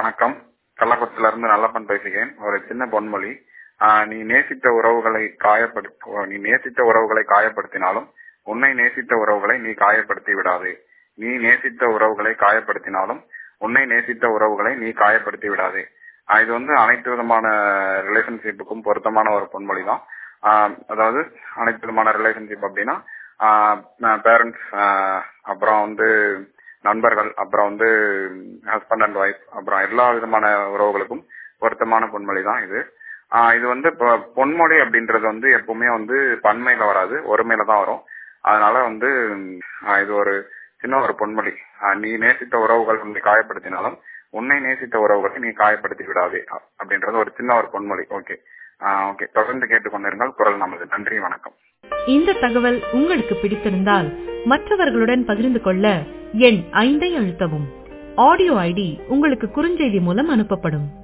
வணக்கம் கள்ளக்குளத்துல இருந்து நல்லப்பன் பேசுகிறேன் ஒரு சின்ன பொன்மொழி ஆஹ் நீ நேசித்த உறவுகளை காயப்படுத்த நீ நேசித்த உறவுகளை காயப்படுத்தினாலும் உன்னை நேசித்த உறவுகளை நீ காயப்படுத்தி விடாதே நீ நேசித்த உறவுகளை காயப்படுத்தினாலும் உன்னை நேசித்த உறவுகளை நீ காயப்படுத்தி விடாதே ஆஹ் இது வந்து அனைத்து விதமான ரிலேஷன்ஷிப்புக்கும் பொருத்தமான ஒரு பொன்மொழி தான் அதாவது அனைத்து விதமான ரிலேஷன்ஷிப் அப்படின்னா பேரண்ட்ஸ் அப்புறம் வந்து நண்பர்கள் அப்புறம் வந்து ஹஸ்பண்ட் அண்ட் ஒய்ஃப் அப்புறம் எல்லா விதமான உறவுகளுக்கும் பொருத்தமான பொன்மொழி தான் இது ஆஹ் இது வந்து இப்போ பொன்மொழி அப்படின்றது வந்து எப்பவுமே வந்து பன்மையில வராது ஒருமையில தான் வரும் அதனால வந்து ஆஹ் இது ஒரு சின்ன ஒரு பொன்மொழி ஆஹ் நீ நேசித்த உறவுகள் உன்னை காயப்படுத்தினாலும் உன்னை நேசித்த உறவுகளை நீ காயப்படுத்தி விடாதே அப்படின்றது ஒரு சின்ன ஒரு பொன்மொழி ஓகே ஓகே தொடர்ந்து கேட்டுக்கொண்டிருங்கள் குரல் நமது நன்றி வணக்கம் இந்த தகவல் உங்களுக்கு பிடித்திருந்தால் மற்றவர்களுடன் பகிர்ந்து கொள்ள எண் ஐந்தை அழுத்தவும் ஆடியோ ஐடி உங்களுக்கு குறுஞ்செய்தி மூலம் அனுப்பப்படும்